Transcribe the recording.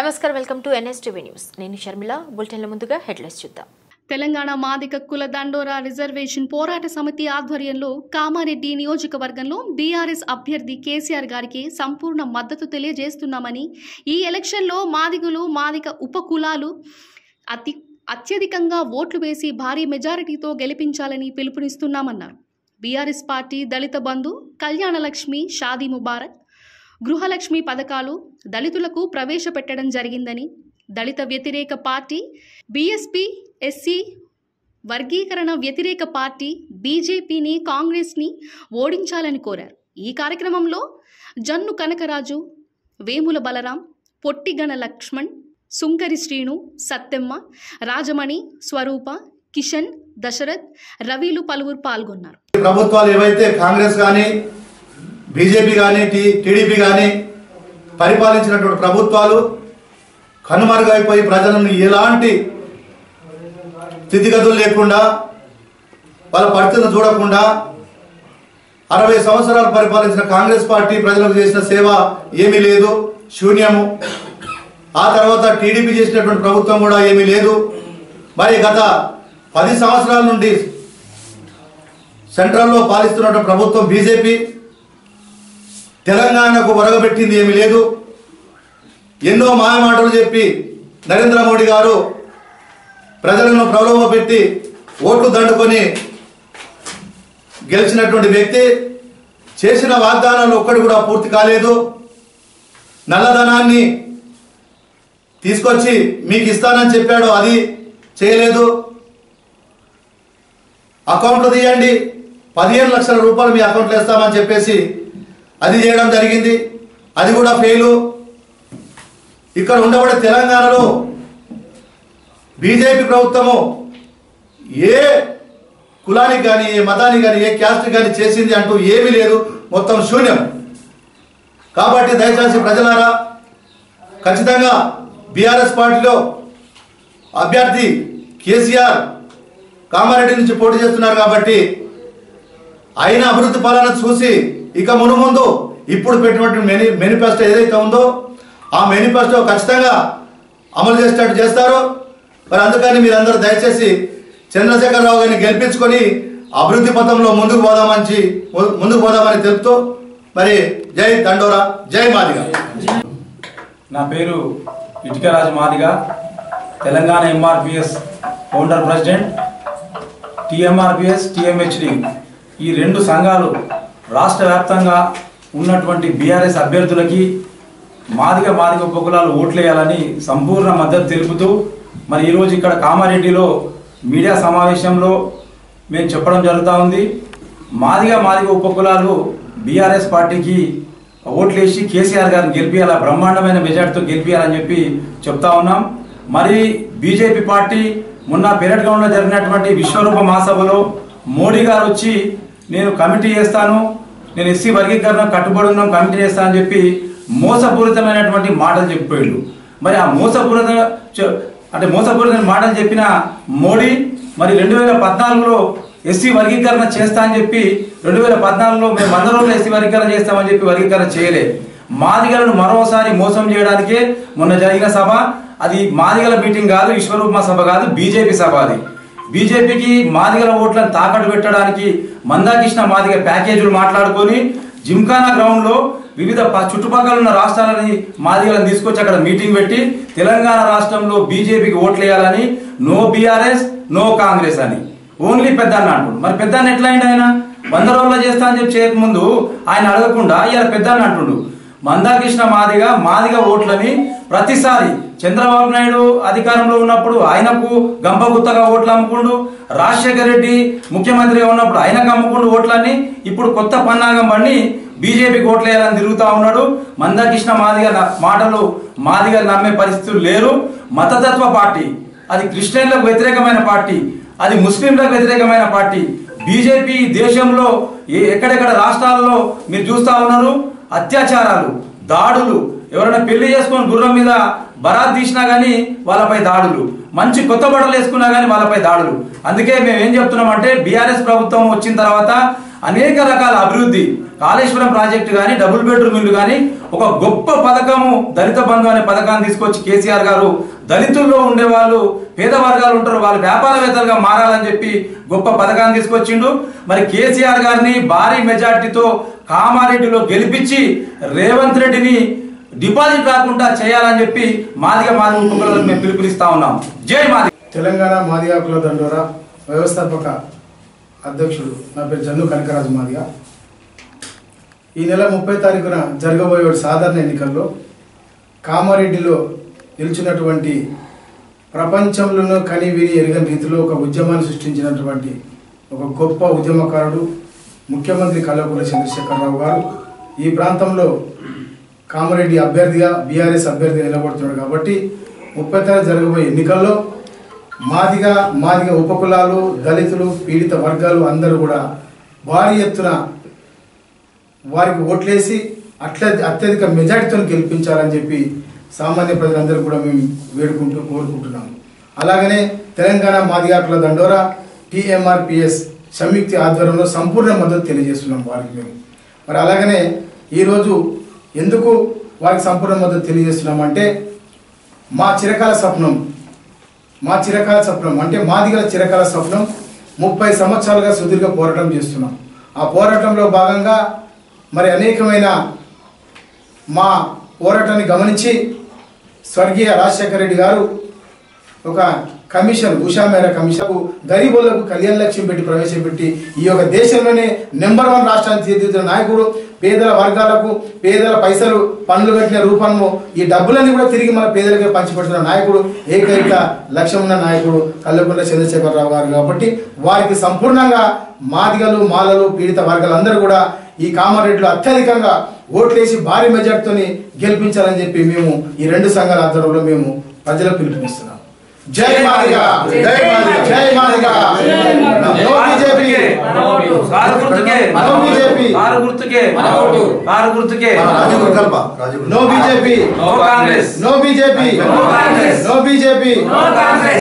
నమస్కారం welcome to NSTV news నేను షర్మిల బులెటిన్ల ముందుగా హెడ్లైన్స్ చూద్దాం తెలంగాణ మాదిక కుల దండోరా రిజర్వేషన్ పోరాట సమితి ఆధ్వర్యంలో కామారెడ్డి నియోజకవర్గంలో బీఆర్ఎస్ అభ్యర్థి కేసీఆర్ గారికి సంపూర్ణ మద్దతు తెలియజేస్తున్నామని ఈ ఎలక్షన్లో మాదిగులు మాదిక ఉపకులాలు అతి అత్యధికంగా ఓట్లు వేసి భారీ మెజారిటీతో గెలిపించాలని పిలుపునిస్తున్నామన్నారు బీఆర్ఎస్ పార్టీ దళిత బంధు కళ్యాణలక్ష్మి షాదీ ముబారక్ గృహలక్ష్మి పథకాలు దళితులకు ప్రవేశపెట్టడం జరిగిందని దళిత వ్యతిరేక పార్టీ బీఎస్పీ ఎస్సీ వర్గీకరణ వ్యతిరేక పార్టీ బీజేపీని కాంగ్రెస్ని ఓడించాలని కోరారు ఈ కార్యక్రమంలో జన్ను కనకరాజు వేముల బలరాం పొట్టిగణ లక్ష్మణ్ సుంకరి శ్రీను సత్తెమ్మ రాజమణి స్వరూప కిషన్ దశరథ్ రవిలు పలువురు పాల్గొన్నారు ప్రభుత్వాలు ఏవైతే కాంగ్రెస్ కానీ బీజేపీ కానీ టీ టీడీపీ కానీ పరిపాలించినటువంటి ప్రభుత్వాలు కనుమరుగైపోయి ప్రజలను ఎలాంటి స్థితిగతులు లేకుండా వాళ్ళ పరిస్థితులను చూడకుండా అరవై సంవత్సరాలు పరిపాలించిన కాంగ్రెస్ పార్టీ ప్రజలకు చేసిన సేవ ఏమీ లేదు శూన్యము ఆ తర్వాత టీడీపీ చేసినటువంటి ప్రభుత్వం కూడా ఏమీ లేదు మరి గత పది సంవత్సరాల నుండి సెంట్రల్లో పాలిస్తున్నటువంటి ప్రభుత్వం బీజేపీ తెలంగాణకు ఒరగబెట్టింది ఏమీ లేదు ఎన్నో మాయమాటలు చెప్పి నరేంద్ర మోడీ గారు ప్రజలను ప్రలోభపెట్టి ఓట్లు దండుకొని గెలిచినటువంటి వ్యక్తి చేసిన వాగ్దానాలు ఒక్కటి కూడా పూర్తి కాలేదు నల్లధనాన్ని తీసుకొచ్చి మీకు ఇస్తానని చెప్పాడు అది చేయలేదు అకౌంట్లు తీయండి పదిహేను లక్షల రూపాయలు మీ అకౌంట్లో వేస్తామని చెప్పేసి అది చేయడం జరిగింది అది కూడా ఫెయిలు ఇక్కడ ఉండబడే తెలంగాణలో బీజేపీ ప్రభుత్వము ఏ కులానికి కానీ ఏ మతానికి కానీ ఏ క్యాస్ట్ కానీ చేసింది అంటూ ఏమీ లేదు మొత్తం శూన్యం కాబట్టి దయచేసి ప్రజలారా ఖచ్చితంగా బీఆర్ఎస్ పార్టీలో అభ్యర్థి కేసీఆర్ కామారెడ్డి నుంచి పోటీ చేస్తున్నారు కాబట్టి ఆయన అభివృద్ధి పాలన చూసి ఇక మును ముందు ఇప్పుడు పెట్టినటువంటి మెని మేనిఫెస్టో ఏదైతే ఉందో ఆ మేనిఫెస్టో ఖచ్చితంగా అమలు చేసేటట్టు చేస్తారు మరి అందుకని మీరందరూ దయచేసి చంద్రశేఖరరావు గారిని గెలిపించుకొని అభివృద్ధి పథంలో ముందుకు పోదామని ముందుకు పోదామని తెలుపుతూ మరి జై దండోరా జై మాదిగా నా పేరు Itukaraju Madiga Telangana MRPS founder president TMRPS TMHD ఈ రెండు సంఘాలు రాష్ట్ర వ్యాప్తంగా ఉన్నటువంటి బీఆర్ఎస్ అభ్యర్థులకి మాదిగ మాదిగ ఉపకులాలు ఓట్లేయాలని సంపూర్ణ మద్దతు తెలుపుతూ మరి ఈరోజు ఇక్కడ కామారెడ్డిలో మీడియా సమావేశంలో మేము చెప్పడం జరుగుతూ ఉంది మాదిగ మాదిగ ఉపకులాలు బీఆర్ఎస్ పార్టీకి ఓట్లేసి కేసీఆర్ గారిని గెలిపియాలా బ్రహ్మాండమైన మెజార్టీతో గెలిపియాలని చెప్పి చెప్తా ఉన్నాం మరి బీజేపీ పార్టీ మొన్న పెరట్ గ్రౌండ్లో జరిగినటువంటి విశ్వరూప మహాసభలో మోడీ గారు వచ్చి నేను కమిటీ చేస్తాను నేను ఎస్సీ వర్గీకరణ కట్టుబడి ఉన్నాం కమిటీ చేస్తాను అని చెప్పి మోసపూరితమైనటువంటి మాటలు చెప్పాడు మరి ఆ మోసపూరిత చె- అంటే మోసపూరితమైన మాటలు చెప్పిన మోడీ మరి రెండు వేల పద్నాలుగులో ఎస్సీ వర్గీకరణ చేస్తా అని చెప్పి రెండు వేల పద్నాలుగులో మేము వంద రోజులు ఎస్సీ వర్గీకరణ చేస్తామని చెప్పి వర్గీకరణ చేయలే మాదిగలను మరోసారి మోసం చేయడానికే మొన్న జరిగిన సభ అది మాదిగల మీటింగ్ కాదు విశ్వరూప సభ కాదు బీజేపీ సభ అది బీజేపీకి మాదిగల ఓట్లను తాకట్టు పెట్టడానికి మందాకృష్ణ మాదిగ ప్యాకేజీలు మాట్లాడుకొని జిమ్ఖానా గ్రౌండ్ లో వివిధ ప- చుట్టుపక్కల ఉన్న రాష్ట్రాలని మాదిగలను తీసుకొచ్చి అక్కడ మీటింగ్ పెట్టి తెలంగాణ రాష్ట్రంలో బీజేపీకి ఓట్లు వేయాలని నో బీఆర్ఎస్ నో కాంగ్రెస్ అని ఓన్లీ పెద్దన్న అంటుండు మరి పెద్దన్న ఎట్లా అయింది ఆయన వంద రోజుల్లో చేస్తా అని చెప్పి చేయకముందు ఆయన అడగకుండా ఇలా పెద్దన్న అంటుండు మందాకృష్ణ మాదిగ మాదిగ ఓట్లని ప్రతిసారి చంద్రబాబు నాయుడు అధికారంలో ఉన్నప్పుడు ఆయనకు గంపగుత్తగా ఓట్లు అమ్ముకుండు రాజశేఖర రెడ్డి ముఖ్యమంత్రిగా ఉన్నప్పుడు ఆయనకు అమ్ముకుండు ఓట్లన్నీ ఇప్పుడు కొత్త పన్నాగం పండి బీజేపీకి ఓట్లు వేయాలని తిరుగుతా ఉన్నాడు మందాకృష్ణ మాదిగ న- మాటలు మాదిగ నమ్మే పరిస్థితులు లేరు మతతత్వ పార్టీ అది క్రిస్టియన్లకు వ్యతిరేకమైన పార్టీ అది ముస్లింలకు వ్యతిరేకమైన పార్టీ బీజేపీ దేశంలో ఏ- ఎక్కడెక్కడ రాష్ట్రాల్లో మీరు చూస్తా ఉన్నారు అత్యాచారాలు దాడులు ఎవరైనా పెళ్లి చేసుకొని గుర్రం మీద బరాత్ తీసినా గానీ వాళ్ళపై దాడులు మంచి కొత్త బట్టలు వేసుకున్నా గానీ వాళ్ళపై దాడులు అందుకే మేము ఏం చెప్తున్నామంటే బీఆర్ఎస్ ప్రభుత్వం వచ్చిన తర్వాత అనేక రకాల అభివృద్ధి కాళేశ్వరం ప్రాజెక్టు కానీ డబుల్ బెడ్రూమ్ ఇల్లు కానీ ఒక గొప్ప పథకము దళిత బంధు అనే పథకాన్ని తీసుకొచ్చి కేసీఆర్ గారు దళితుల్లో ఉండే వాళ్ళు పేద వర్గాలు ఉంటారు వాళ్ళు వ్యాపారవేత్తలుగా మారాలని చెప్పి గొప్ప పథకాన్ని తీసుకొచ్చిండు మరి కేసీఆర్ గారిని భారీ మెజార్టీతో కామారెడ్డిలో గెలిపించి రేవంత్ రెడ్డిని డిపాజిట్ రాకుండా చేయాలని చెప్పి మాదిగ మాదిగ కుటుంబాలను మేము పిలుపునిస్తా ఉన్నాం జై మాది తెలంగాణ మాదిగా కుల దండోరా వ్యవస్థాపక అధ్యక్షుడు నా పేరు జన్ను కనకరాజు మాదిగా ఈ నెల ముప్పై తారీఖున జరగబోయే సాధారణ ఎన్నికల్లో కామారెడ్డిలో నిలిచినటువంటి ప్రపంచంలోనూ కని విని ఎరగని రీతిలో ఒక ఉద్యమాన్ని సృష్టించినటువంటి ఒక గొప్ప ఉద్యమకారుడు ముఖ్యమంత్రి కల్వకుంట్ల చంద్రశేఖరరావు గారు ఈ ప్రాంతంలో కామారెడ్డి అభ్యర్థిగా బీఆర్ఎస్ అభ్యర్థిగా నిలబడుతున్నాడు కాబట్టి ముప్పై తారీఖు జరగబోయే ఎన్నికల్లో మాదిగా మాదిగ ఉపకులాలు దళితులు పీడిత వర్గాలు అందరూ కూడా భారీ ఎత్తున వారికి ఓట్లేసి అట్ల అత్యధిక మెజార్టీతో గెలిపించాలని చెప్పి సామాన్య ప్రజలందరూ కూడా మేము వేడుకుంటూ కోరుకుంటున్నాము అలాగనే తెలంగాణ మాదిగాకుల దండోరా టీఎంఆర్పిఎస్ సంయుక్త ఆధ్వర్యంలో సంపూర్ణ మద్దతు తెలియజేస్తున్నాం వారికి మేము మరి అలాగనే ఈరోజు ఎందుకు వారికి సంపూర్ణ మద్దతు తెలియజేస్తున్నామంటే మా చిరకాల స్వప్నం మా చిరకాల స్వప్నం అంటే మాదిగల చిరకాల స్వప్నం ముప్పై సంవత్సరాలుగా సుదీర్ఘ పోరాటం చేస్తున్నాం ఆ పోరాటంలో భాగంగా మరి అనేకమైన మా పోరాటాన్ని గమనించి స్వర్గీయ రాజశేఖర రెడ్డి గారు ఒక కమిషన్ ఉషా మేర కమిషన్కు గరీబులకు కళ్యాణ లక్ష్యం పెట్టి ప్రవేశపెట్టి ఈ యొక్క దేశంలోనే నెంబర్ వన్ రాష్ట్రాన్ని తీర్చిదిద్దిన నాయకుడు పేదల వర్గాలకు పేదల పైసలు పనులు కట్టిన రూపంలో ఈ డబ్బులన్నీ కూడా తిరిగి మన పేదలకే పంచిపెడుతున్న నాయకుడు ఏకైక లక్ష్యం ఉన్న నాయకుడు కల్లకుంట్ల చంద్రశేఖరరావు గారు కాబట్టి వారికి సంపూర్ణంగా మాదిగలు మాలలు పీడిత వర్గాలందరూ కూడా ఈ కామారెడ్డిలో అత్యధికంగా ఓట్లేసి భారీ మెజార్టీతోని గెలిపించాలని చెప్పి మేము ఈ రెండు సంఘాల ఆధ్వర్యంలో మేము ప్రజలకు పిలుపునిస్తున్నాం జై మాదిగ జై మాదిగ జై మాదిగ నో బీజేపీ కారు గుర్తుకే నో బీజేపీ కారు గుర్తుకే కారు గుర్తుకే రాజీవ్ కల్ప Rajiv no BJP no Congress no BJP no Congress. No BJP no Congress